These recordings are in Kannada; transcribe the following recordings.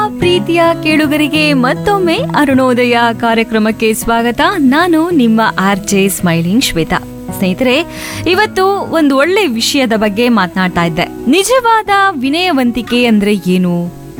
ಪ್ರೀತಿಯ ಕೇಳುಗರಿಗೆ ಮತ್ತೊಮ್ಮೆ ಅರುಣೋದಯ ಕಾರ್ಯಕ್ರಮಕ್ಕೆ ಸ್ವಾಗತ ನಾನು ನಿಮ್ಮ ಆರ್ ಜೆ ಸ್ಮೈಲಿಂಗ್ ಶ್ವೇತಾ ಸ್ನೇಹಿತರೆ ಇವತ್ತು ಒಂದು ಒಳ್ಳೆ ವಿಷಯದ ಬಗ್ಗೆ ಮಾತನಾಡ್ತಾ ಇದ್ದೆ ನಿಜವಾದ ವಿನಯವಂತಿಕೆ ಅಂದ್ರೆ ಏನು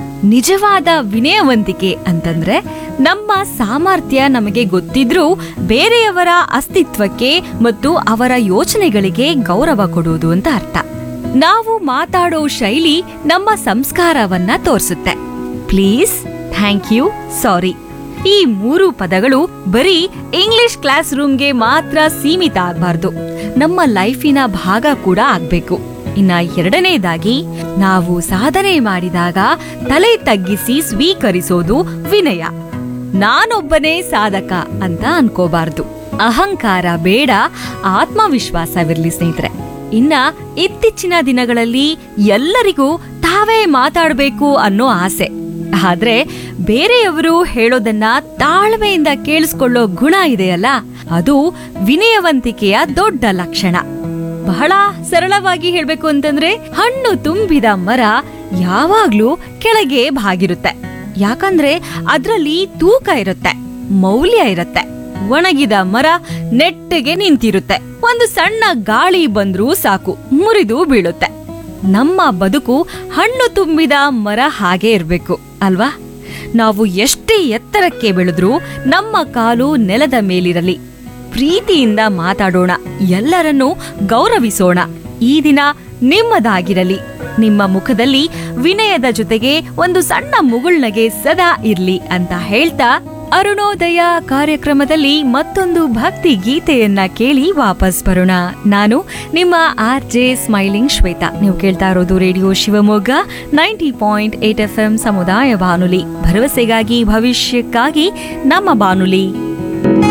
ನಿಜವಾದ ವಿನಯವಂತಿಕೆ ಅಂತಂದ್ರೆ ನಮ್ಮ ಸಾಮರ್ಥ್ಯ ನಮಗೆ ಗೊತ್ತಿದ್ರೂ ಬೇರೆಯವರ ಅಸ್ತಿತ್ವಕ್ಕೆ ಮತ್ತು ಅವರ ಯೋಚನೆಗಳಿಗೆ ಗೌರವ ಕೊಡುವುದು ಅಂತ ಅರ್ಥ ನಾವು ಮಾತಾಡೋ ಶೈಲಿ ನಮ್ಮ ಸಂಸ್ಕಾರವನ್ನ ತೋರಿಸುತ್ತೆ ಪ್ಲೀಸ್ ಥ್ಯಾಂಕ್ ಯು ಸಾರಿ ಈ ಮೂರು ಪದಗಳು ಬರೀ ಇಂಗ್ಲಿಷ್ ಕ್ಲಾಸ್ ರೂಮ್ಗೆ ಮಾತ್ರ ಸೀಮಿತ ಆಗಬಾರ್ದು ನಮ್ಮ ಲೈಫಿನ ಭಾಗ ಕೂಡ ಆಗ್ಬೇಕು ಇನ್ನ ಎರಡನೇದಾಗಿ ನಾವು ಸಾಧನೆ ಮಾಡಿದಾಗ ತಲೆ ತಗ್ಗಿಸಿ ಸ್ವೀಕರಿಸೋದು ವಿನಯ ನಾನೊಬ್ಬನೇ ಸಾಧಕ ಅಂತ ಅನ್ಕೋಬಾರ್ದು ಅಹಂಕಾರ ಬೇಡ ಆತ್ಮವಿಶ್ವಾಸವಿರ್ಲಿ ಸ್ನೇಹಿತರೆ ಇನ್ನ ಇತ್ತೀಚಿನ ದಿನಗಳಲ್ಲಿ ಎಲ್ಲರಿಗೂ ತಾವೇ ಮಾತಾಡಬೇಕು ಅನ್ನೋ ಆಸೆ ಆದ್ರೆ ಬೇರೆಯವರು ಹೇಳೋದನ್ನ ತಾಳ್ಮೆಯಿಂದ ಕೇಳಿಸ್ಕೊಳ್ಳೋ ಗುಣ ಇದೆಯಲ್ಲ ಅದು ವಿನಯವಂತಿಕೆಯ ದೊಡ್ಡ ಲಕ್ಷಣ ಬಹಳ ಸರಳವಾಗಿ ಹೇಳ್ಬೇಕು ಅಂತಂದ್ರೆ ಹಣ್ಣು ತುಂಬಿದ ಮರ ಯಾವಾಗ್ಲೂ ಕೆಳಗೆ ಬಾಗಿರುತ್ತೆ ಯಾಕಂದ್ರೆ ಅದ್ರಲ್ಲಿ ತೂಕ ಇರುತ್ತೆ ಮೌಲ್ಯ ಇರುತ್ತೆ ಒಣಗಿದ ಮರ ನೆಟ್ಟಗೆ ನಿಂತಿರುತ್ತೆ ಒಂದು ಸಣ್ಣ ಗಾಳಿ ಬಂದ್ರೂ ಸಾಕು ಮುರಿದು ಬೀಳುತ್ತೆ ನಮ್ಮ ಬದುಕು ಹಣ್ಣು ತುಂಬಿದ ಮರ ಹಾಗೆ ಇರ್ಬೇಕು ಅಲ್ವಾ ನಾವು ಎಷ್ಟೇ ಎತ್ತರಕ್ಕೆ ಬೆಳೆದ್ರೂ ನಮ್ಮ ಕಾಲು ನೆಲದ ಮೇಲಿರಲಿ ಪ್ರೀತಿಯಿಂದ ಮಾತಾಡೋಣ ಎಲ್ಲರನ್ನೂ ಗೌರವಿಸೋಣ ಈ ದಿನ ನಿಮ್ಮದಾಗಿರಲಿ ನಿಮ್ಮ ಮುಖದಲ್ಲಿ ವಿನಯದ ಜೊತೆಗೆ ಒಂದು ಸಣ್ಣ ಮುಗುಳ್ನಗೆ ಸದಾ ಇರ್ಲಿ ಅಂತ ಹೇಳ್ತಾ ಅರುಣೋದಯ ಕಾರ್ಯಕ್ರಮದಲ್ಲಿ ಮತ್ತೊಂದು ಭಕ್ತಿ ಗೀತೆಯನ್ನ ಕೇಳಿ ವಾಪಸ್ ಬರೋಣ ನಾನು ನಿಮ್ಮ ಆರ್ ಜೆ ಸ್ಮೈಲಿಂಗ್ ಶ್ವೇತಾ ನೀವು ಕೇಳ್ತಾ ಇರೋದು radio Shivamogga ninety point eight F M ಸಮುದಾಯ ಬಾನುಲಿ ಭರವಸೆಗಾಗಿ ಭವಿಷ್ಯಕ್ಕಾಗಿ ನಮ್ಮ ಬಾನುಲಿ